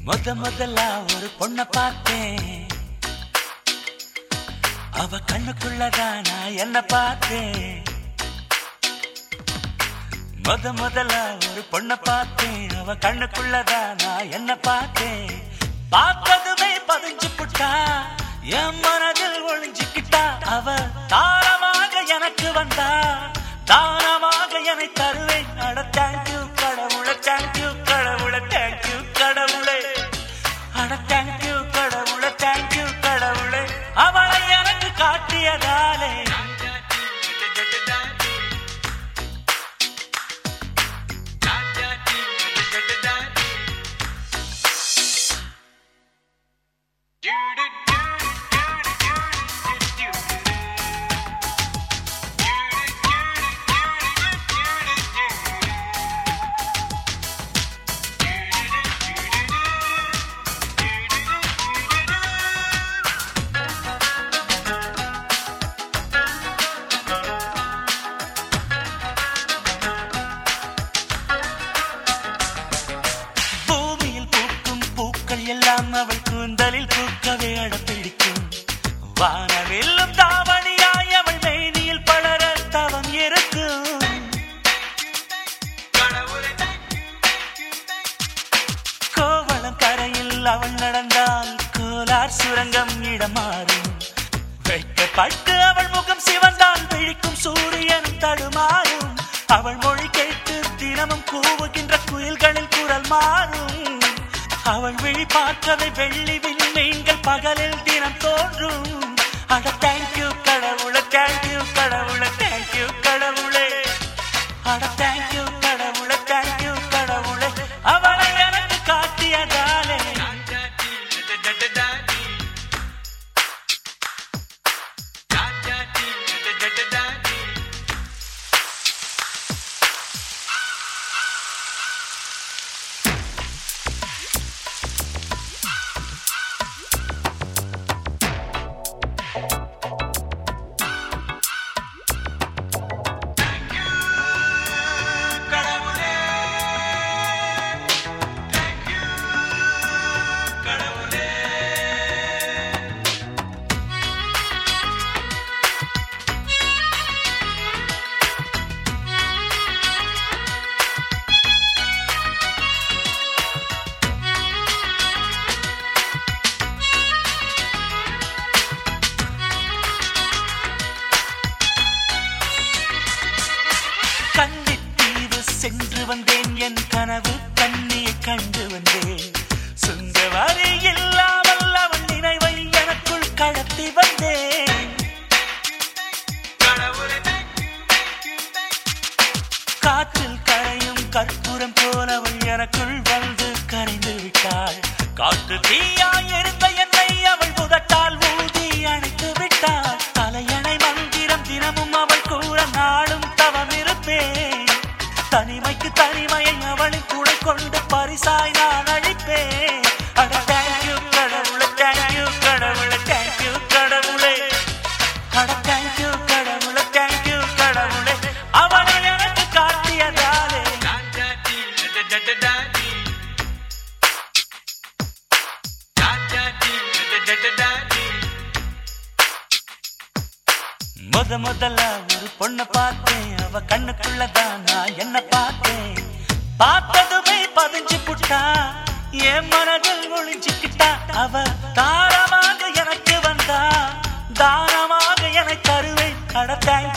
முத முதல்ல ஒரு பொண்ண பார்த்தேன் அவ கண்ணுக்குள்ளதான் நான் என்ன பார்த்தேன் முத முதல்ல ஒரு பொண்ண பார்த்தேன் அவ கண்ணுக்குள்ளதான் நான் என்ன பார்த்தேன் பார்த்ததுமே பதிஞ்சு புட்டா என் மனதில் ஒளிஞ்சுக்கிட்டா அவ தாரமாக எனக்கு வந்தா தானமாக என்னை தருவேன் அட தேங்க்யூ கடவுளை தேங்க்யூ கடவுளை தேங்க்யூ கடவுளே அட தேங்க்யூ கடவுளை தேங்க்யூ கடவுளே அவளை எனக்கு காட்டியதாலே பூமியில் பூக்கும் பூக்கள் எல்லாம் அவள் கூந்தலில் பூக்கவே அடப்பிடிக்கும் வானவில்லும் தாவணியாய் அவள் மேனியில் பலர தவம் இருக்கும் கோவளம் கரையில் அவள் நடந்தால் கோலார் சுரங்கம் இடமாறும் வைக்கப்பட்டு அவள் முகம் சிவந்தான் விழிக்கும் சூரியன் தடுமாறும் அவள் மொழி கேட்டு தினமும் கூவுகின்ற குயில்களில் குரல் மாறும் அவள் விழி பார்க்கவே வெள்ளி விண்மீன்கள் பகலில் தினம் தோன்றும் அட தேங்க்யூ கடவுளே தேங்க்யூ கடவுளே தேங்க்யூ கடவுளே அட தேங்க்யூ கடவுளே தேங்க்யூ கடவுளே அவளை எனக்கு காட்டியதாலே கன்னித்தீவு சென்று வந்தேன் என் கனவு கண்ணியை கண்டு வந்தேன் சுங்கவரி இல்லாமல் அவள் நினைவை எனக்குள் கடத்தி வந்தேன் காற்றில் கரையும் கற்பூரம் போல அவள் எனக்குள் வந்து கரைந்து விட்டாள் காற்று தீயாய் எரிந்த என்னை அவள் முதட்டால் ஊதி அணைத்து விட்டாள் தலையணை மந்திரம் தினமும் அவள் கூற நாளும் தவம் இருப்பேன் தனிமைக்கு தனிமையை அவளின் துணை கொண்டு பரிசாய் நான் அழிப்பேன் அட தேங்க்யூ கடவுளே தேங்க்யூ கடவுளே தேங்க்யூ கடவுளே அட தேங்க்யூ கடவுளே தேங்க்யூ கடவுளே அவனை எனக்கு காட்டியதாலே முத முதல்ல ஒரு பொண்ண பார்த்தேன் அவ கண்ணுக்குள்ளதான் நான் என்ன பார்த்தேன் பார்த்ததுமே பதிஞ்சு புட்டா என் மனதில் ஒளிஞ்சுக்கிட்டா அவ தாரமாக எனக்கு வந்தா தானமாக எனக்கு தருவேன் அட தேங்க்யூ